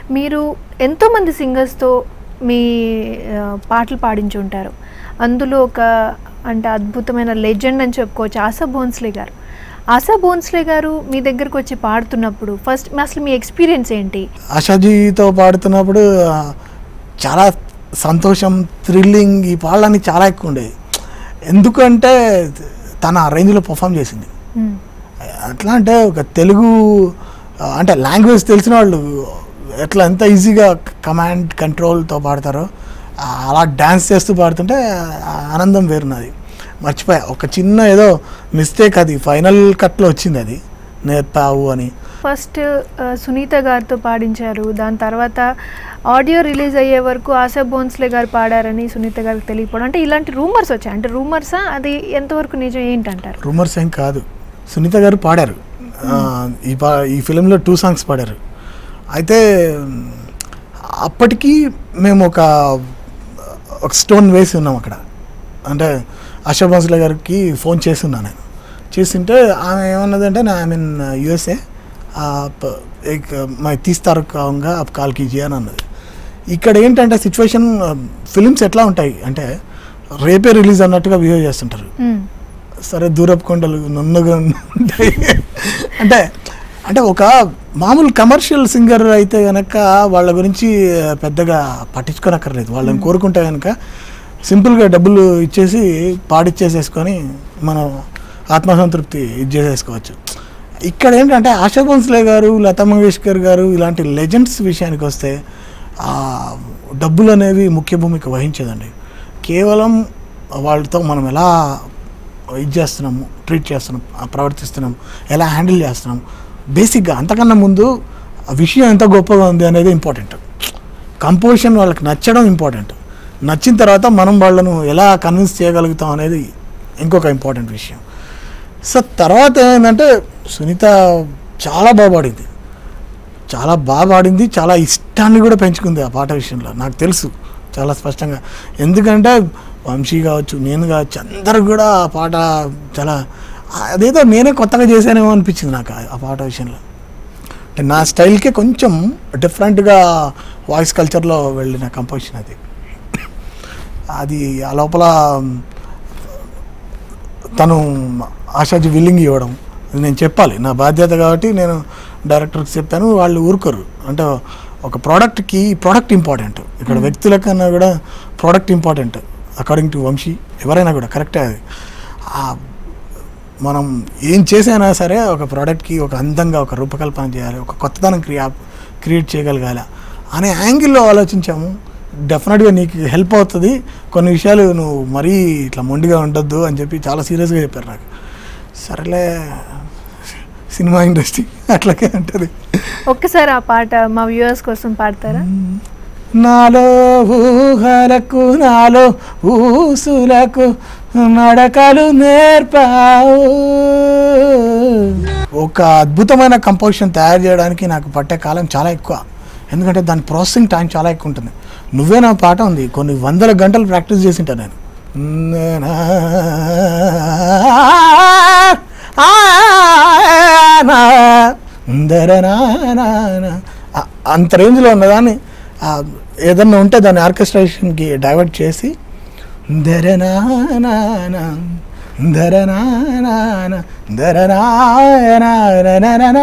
మీరు ఎంతోమంది సింగర్స్తో మీ ఆ, పాటలు పాడించి ఉంటారు అందులో ఒక అంటే అద్భుతమైన లెజెండ్ అని చెప్పుకోవచ్చు ఆశా భోన్స్లే గారు ఆశా భోన్స్లే గారు మీ దగ్గరకు వచ్చి పాడుతున్నప్పుడు ఫస్ట్ అసలు మీ ఎక్స్పీరియన్స్ ఏంటి ఆశాజీతో పాడుతున్నప్పుడు ఆ, చాలా సంతోషం థ్రిల్లింగ్ ఈ పాటలన్నీ చాలా ఎక్కువ ఉండేవి ఎందుకంటే తన ఆ రేంజ్లో పర్ఫామ్ చేసింది మ్మ్. ఎట్లా అంటే ఒక తెలుగు ఆ, అంటే లాంగ్వేజ్ తెలిసిన వాళ్ళు ఎట్లా ఎంత ఈజీగా కమాండ్ కంట్రోల్తో పాడతారో ఆ, అలా డ్యాన్స్ చేస్తూ పాడుతుంటే ఆ ఆనందం వేరున్నది మర్చిపోయా ఒక చిన్న ఏదో మిస్టేక్ అది ఫైనల్ కట్లో వచ్చింది అది నేర్పావు అని ఫస్ట్ ఆ, సునీత గారితో పాడించారు దాని తర్వాత ఆడియో రిలీజ్ అయ్యే వరకు ఆశా భోన్స్లే గారు పాడారని సునీత గారికి తెలియకపోవడం అంటే ఇలాంటి రూమర్స్ వచ్చాయి అంటే రూమర్సా అది ఎంతవరకు నిజం ఏంటంటారు రూమర్స్ ఏం కాదు సునీత గారు పాడారు ఆ, ఈ పా ఈ ఫిలింలో టూ సాంగ్స్ పాడారు అయితే మ్, అప్పటికి మేము ఒక ఒక స్టోన్ వేసి ఉన్నాం అక్కడ అంటే ఆశా భోన్స్లే గారికి ఫోన్ చేసి ఉన్నా నేను చేసింటే ఆమె ఏమన్నదంటే నా ఐ మీన్ యూఎస్ఏ మై తీస్తారు కావుగా అప్ కాల్ కీజియా అని అన్నది ఇక్కడ ఏంటంటే సిచ్యువేషన్ ఫిలిమ్స్ ఎట్లా ఉంటాయి అంటే రేపే రిలీజ్ అన్నట్టుగా బిహేవ్ చేస్తుంటారు మ్మ్. సరే దూరపు కొండలు నున్నగా ఉంటాయి అంటే అంటే ఒక మామూలు కమర్షియల్ సింగర్ అయితే కనుక వాళ్ళ గురించి పెద్దగా పట్టించుకోనక్కర్లేదు వాళ్ళని కోరుకుంటే కనుక సింపుల్గా డబ్బులు ఇచ్చేసి పాడిచ్చేసేసుకొని మనం ఆత్మసంతృప్తి ఇది చేసేసుకోవచ్చు ఇక్కడ ఏంటంటే ఆశా భోన్స్లే గారు లతా మంగేష్కర్ గారు ఇలాంటి లెజెండ్స్ విషయానికి వస్తే ఆ డబ్బులు అనేవి ముఖ్య భూమిక వహించేదండి కేవలం వాళ్ళతో మనం ఎలా ఇది చేస్తున్నాము ట్రీట్ చేస్తున్నాం ఆ ప్రవర్తిస్తున్నాం ఎలా హ్యాండిల్ చేస్తున్నాం బేసిక్గా అంతకన్నా ముందు ఆ విషయం ఎంత గొప్పగా ఉంది అనేది ఇంపార్టెంట్ కంపోజిషన్ వాళ్ళకి నచ్చడం ఇంపార్టెంట్ నచ్చిన తర్వాత మనం వాళ్ళను ఎలా కన్విన్స్ చేయగలుగుతాం అనేది ఇంకొక ఇంపార్టెంట్ విషయం సో తర్వాత ఏంటంటే సునీత చాలా బాగా పాడింది చాలా బాగా పాడింది చాలా ఇష్టాన్ని కూడా పెంచుకుంది ఆ పాట విషయంలో నాకు తెలుసు చాలా స్పష్టంగా ఎందుకంటే వంశీ కావచ్చు నేను కావచ్చు అందరు కూడా ఆ పాట చాలా అదేదో నేనే కొత్తగా చేశానేమో అనిపించింది నాకు ఆ- ఆ పాట విషయంలో అంటే నా స్టైల్కే కొంచెం డిఫరెంట్గా వాయిస్ కల్చర్లో వెళ్ళిన కంపోజిషన్ అది అది ఆ లోపల తను ఆశాజీ విల్లింగ్ ఇవ్వడం ఇది నేను చెప్పాలి నా బాధ్యత కాబట్టి నేను డైరెక్టర్కి చెప్పాను వాళ్ళు ఊరుకోరు అంటే ఒక ప్రోడక్ట్కి ప్రోడక్ట్ ఇంపార్టెంట్ ఇక్కడ వ్యక్తుల కన్నా కూడా product important according to Vamsi ఎవరైనా కూడా కరెక్టే అది ఆ మనం ఏం చేసైనా సరే ఒక ప్రోడక్ట్కి ఒక అందంగా ఒక రూపకల్పన చేయాలి ఒక కొత్తదనం క్రియా క్రియేట్ చేయగలగాలి అనే యాంగిల్లో ఆలోచించాము డెఫినెట్గా నీకు హెల్ప్ అవుతుంది కొన్ని విషయాలు నువ్వు మరీ ఇట్లా మొండిగా ఉండొద్దు అని చెప్పి చాలా సీరియస్గా చెప్పారు నాకు సరేలే సినిమా ఇండస్ట్రీ అట్లాగే ఉంటుంది ఒక్కసారి ఆ పాట మా వ్యూవర్స్ కోసం పాడతారా నాలో ఊహలకు నాలో ఊసులకు నడకలు నేర్పావు ఒక అద్భుతమైన కంపోజిషన్ తయారు చేయడానికి నాకు పట్టే కాలం చాలా ఎక్కువ ఎందుకంటే దాని ప్రాసెసింగ్ టైం చాలా ఎక్కువ ఉంటుంది నువ్వే నా పాట ఉంది కొన్ని వందల గంటలు ప్రాక్టీస్ చేసింటా నేను ఆ- అంత రేంజ్లో ఉన్నదాన్ని ఆ, ఏదన్నా ఉంటే దాన్ని ఆర్కెస్ట్రేషన్కి డైవర్ట్ చేసి దరనానా దరనానా దరనానా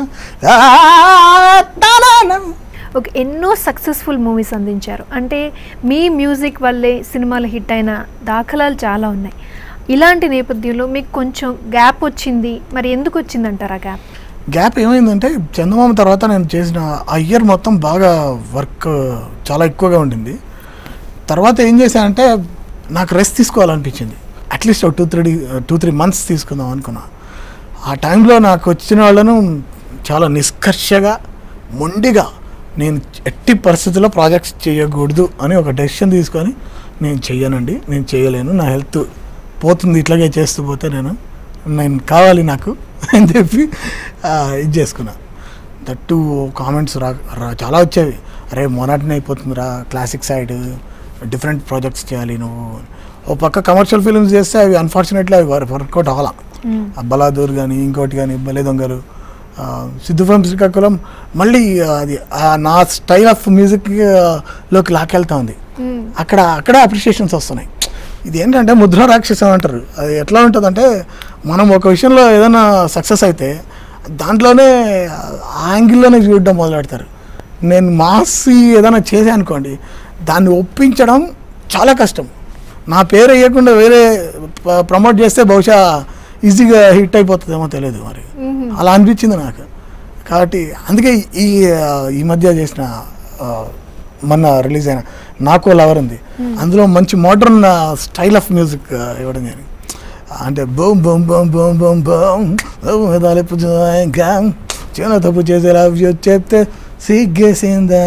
ఒక ఎన్నో సక్సెస్ఫుల్ మూవీస్ అందించారు అంటే మీ మ్యూజిక్ వల్లే సినిమాలు హిట్ అయిన దాఖలాలు చాలా ఉన్నాయి ఇలాంటి నేపథ్యంలో మీకు కొంచెం గ్యాప్ వచ్చింది మరి ఎందుకు వచ్చిందంటారు ఆ గ్యాప్ గ్యాప్ ఏమైందంటే చందమామ తర్వాత నేను చేసిన ఆ ఇయర్ మొత్తం బాగా వర్క్ చాలా ఎక్కువగా ఉండింది తర్వాత ఏం చేశానంటే నాకు రెస్ట్ తీసుకోవాలనిపించింది అట్లీస్ట్ ఒక two three two three months తీసుకుందాం అనుకున్నా ఆ టైంలో నాకు వచ్చిన వాళ్ళను చాలా నిష్కర్షగా మొండిగా నేను ఎట్టి పరిస్థితుల్లో ప్రాజెక్ట్స్ చేయకూడదు అని ఒక డెసిషన్ తీసుకొని నేను చెయ్యనండి నేను చేయలేను నా హెల్త్ పోతుంది ఇట్లాగే చేస్తూ పోతే నేను నేను కావాలి నాకు అని చెప్పి ఆ, ఇది చేసుకున్నా దట్టు కామెంట్స్ రా రా- చాలా వచ్చేవి అరే మొనాటిని అయిపోతుందిరా క్లాసిక్ సైడ్ డిఫరెంట్ ప్రాజెక్ట్స్ చేయాలి నువ్వు ఓ పక్క కమర్షియల్ ఫిల్మ్స్ చేస్తే అవి అన్ఫార్చునేట్లీ అవి వర్కౌట్ అవ్వాలా ఆ బలాదూర్ కానీ ఇంకోటి కానీ బలే దొంగలు ఆ, సిద్ధు ఫ్రమ్ శ్రీకాకుళం మళ్ళీ అది ఆ నా స్టైల్ ఆఫ్ మ్యూజిక్ లోకి లాకెళ్తా ఉంది మ్మ్. అక్కడ అక్కడ అప్రిషియేషన్స్ వస్తున్నాయి ఇది ఏంటంటే ముద్ర రాక్షసం అంటారు అది ఎట్లా ఉంటుందంటే మనం ఒక విషయంలో ఏదైనా సక్సెస్ అయితే దాంట్లోనే ఆ యాంగిల్లోనే చూడడం మొదలు పెడతారు నేను మాసి ఏదైనా చేసా అనుకోండి దాన్ని ఒప్పించడం చాలా కష్టం నా పేరు వేయకుండా వేరే ప్రమోట్ చేస్తే బహుశా ఈజీగా హిట్ అయిపోతుందేమో తెలియదు మరి మ్మ్. అలా అనిపించింది నాకు కాబట్టి అందుకే ఈ ఆ, ఈ మధ్య చేసిన ఆ, మొన్న రిలీజ్ అయిన నాకు లవర్ ఉంది అందులో మంచి మోడర్న్ స్టైల్ ఆఫ్ మ్యూజిక్ ఇవ్వడం జరిగింది అంటే బోమ్ బోమ్ బోమ్ బోమ్ బోమ్ బోమ్ తలుపు గాం చిన్న తప్పు చేసే లవ్ యూ చెప్తే సిగ్గేసిందా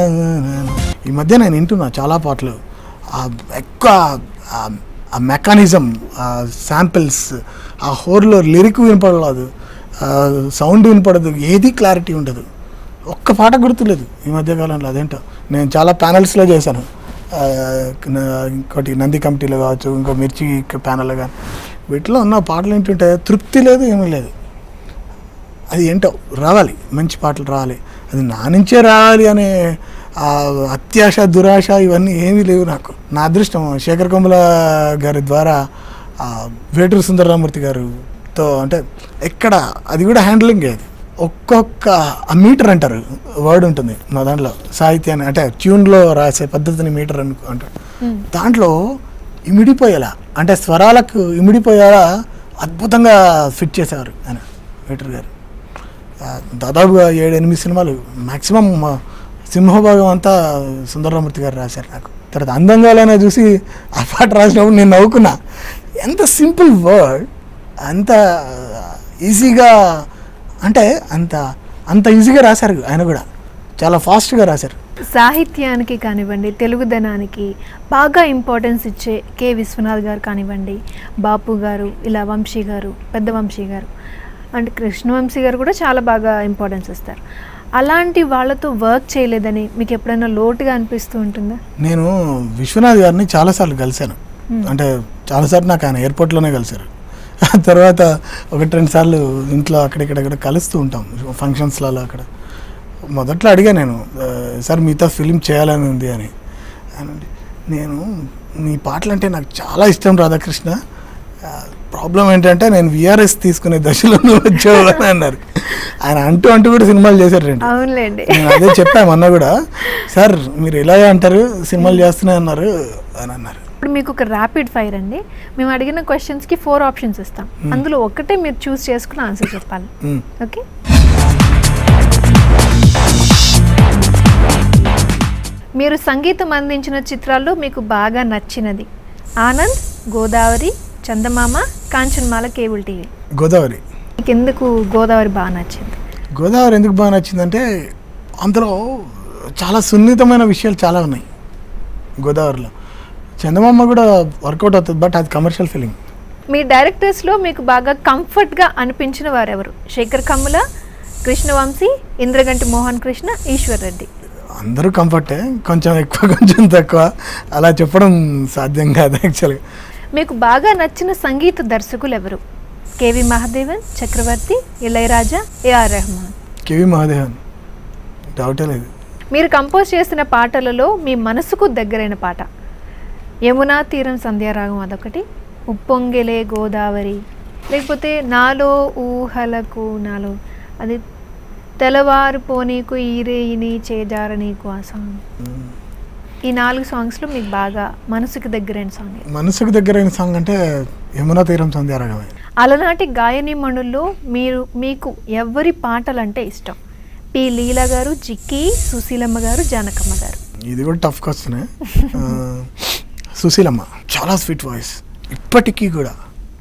ఈ మధ్య నేను వింటున్నా చాలా పాటలు ఆ ఎక్కువ ఆ- ఆ మెకానిజం ఆ శాంపిల్స్ ఆ హోర్లో లిరిక్ వినపడలేదు సౌండ్ వినపడదు ఏది క్లారిటీ ఉండదు ఒక్క పాట గుర్తులేదు ఈ మధ్యకాలంలో అదేంటో నేను చాలా ప్యానల్స్లో చేశాను ఆ, న- ఇంకోటి నంది కమిటీలో కావచ్చు ఇంకో మిర్చి ప్యానల్ కానీ వీటిలో ఉన్న పాటలు ఏంటంటే తృప్తి లేదు ఏమీ లేదు అది ఏంటో రావాలి మంచి పాటలు రావాలి అది నా నుంచే రావాలి అనే ఆ అత్యాశ దురాశ ఇవన్నీ ఏమీ లేవు నాకు నా అదృష్టం శేఖర్ కొమ్మల గారి ద్వారా ఆ, వేటూరు సుందరరామూర్తి గారుతో అంటే ఎక్కడ అది కూడా హ్యాండ్లింగ్ అది ఒక్కొక్క ఆ మీటర్ అంటారు వర్డ్ ఉంటుంది మా దాంట్లో సాహిత్యాన్ని అంటే ట్యూన్లో రాసే పద్ధతిని మీటర్ అను అంటారు మ్మ్. దాంట్లో ఇమిడిపోయేలా అంటే స్వరాలకు ఇమిడిపోయేలా అద్భుతంగా ఫిట్ చేసేవారు ఆయన వేటర్ గారు ఆ, దాదాపుగా ఏడు ఎనిమిది సినిమాలు మ్యాక్సిమం సింహభాగం అంతా సుందరరామూర్తి గారు రాశారు నాకు తర్వాత అందంగాలైనా చూసి ఆ పాట రాసినప్పుడు నేను నవ్వుకున్నా ఎంత సింపుల్ వర్డ్ అంత ఈజీగా అంటే అంత అంత ఈజీగా రాశారు ఆయన కూడా చాలా ఫాస్ట్గా రాశారు సాహిత్యానికి కానివ్వండి తెలుగుదనానికి బాగా ఇంపార్టెన్స్ ఇచ్చే కె విశ్వనాథ్ గారు కానివ్వండి బాపు గారు ఇలా వంశీ గారు పెద్ద వంశీ గారు అండ్ కృష్ణవంశీ గారు కూడా చాలా బాగా ఇంపార్టెన్స్ ఇస్తారు అలాంటి వాళ్ళతో వర్క్ చేయలేదని మీకు ఎప్పుడైనా లోటుగా అనిపిస్తూ ఉంటుందా నేను విశ్వనాథ్ గారిని చాలాసార్లు కలిశాను Hmm. అంటే చాలాసార్లు నాకు ఆయన ఎయిర్పోర్ట్లోనే కలిశారు ఆ తర్వాత ఒకటి రెండు సార్లు ఇంట్లో అక్కడిక్కడ కలుస్తూ ఉంటాం ఫంక్షన్స్లలో అక్కడ మొదట్లో అడిగా నేను "ఆ, సార్ మీతో ఫిలిం చేయాలని ఉంది అని అనండి నేను నీ పాటలు అంటే నాకు చాలా ఇష్టం రాధాకృష్ణ ప్రాబ్లం ఏంటంటే నేను విఆర్ఎస్ తీసుకునే దశలో నువ్వు వచ్చావు అని అన్నారు ఆయన అంటూ అంటూ కూడా సినిమాలు చేశారు రెండు అవునులేండి నేను అదే చెప్పాము అన్న కూడా సార్ మీరు ఇలాగే అంటారు సినిమాలు చేస్తూనే అన్నారు అని అన్నారు ఇప్పుడు మీకు ఒక ర్యాపిడ్ ఫైర్ అండి మేము అడిగిన క్వశ్చన్స్కి ఫోర్ ఆప్షన్స్ ఇస్తాం అందులో ఒకటే మీరు చూస్ చేసుకుని ఆన్సర్ చెప్పాలి మ్మ్. ఓకే మీరు సంగీతం అందించిన చిత్రాల్లో మీకు బాగా నచ్చినది ఆనంద్ గోదావరి చందమామ కాంచన్మాల కేబుల్ టీవీ గోదావరి మీకు ఎందుకు గోదావరి బాగా నచ్చింది గోదావరి ఎందుకు బాగా నచ్చిందంటే అందులో చాలా సున్నితమైన విషయాలు చాలా ఉన్నాయి గోదావరిలో చందమామ కూడా వర్కౌట్ అవుతుంది బట్ అది కమర్షియల్ ఫీలింగ్ మీ డైరెక్టర్స్లో మీకు బాగా కంఫర్ట్గా అనిపించిన వారెవరు శేఖర్ కమ్ముల కృష్ణవంశీ ఇంద్రగంటి మోహన్ కృష్ణ ఈశ్వర్ రెడ్డి అందరూ కంఫర్టే కొంచెం ఎక్కువ కొంచెం తక్కువ అలా చెప్పడం సాధ్యం కాదు యాక్చువల్గా మీకు బాగా నచ్చిన సంగీత దర్శకులు ఎవరు KV Mahadevan Chakravarthy Ilaiyaraaja AR Rahman KV Mahadevan డౌటే లేదు మీరు కంపోజ్ చేసిన పాటలలో మీ మనసుకు దగ్గరైన పాట యమునా తీరం సంధ్యారాగం అదొకటి ఉప్పొంగెలే గోదావరి లేకపోతే నాలో ఊహలకు నాలో అది తెల్లవారు పోనీకు ఈరేయిని చేజార నీకు ఆ సాంగ్ ఈ నాలుగు సాంగ్స్లో మీకు బాగా మనసుకు దగ్గరైన సాంగ్ మనసుకు దగ్గరైన సాంగ్ అంటే యమునా తీరం సంధ్యారాగమే అలనాటి గాయనిమణుల్లో మీరు మీకు ఎవరి పాటలంటే ఇష్టం పి లీల గారు జిక్కి సుశీలమ్మ గారు జానకమ్మ గారు ఇది కూడా టఫ్ క్వశ్చన్ సుశీలమ్మ చాలా స్వీట్ వాయిస్ ఇప్పటికీ కూడా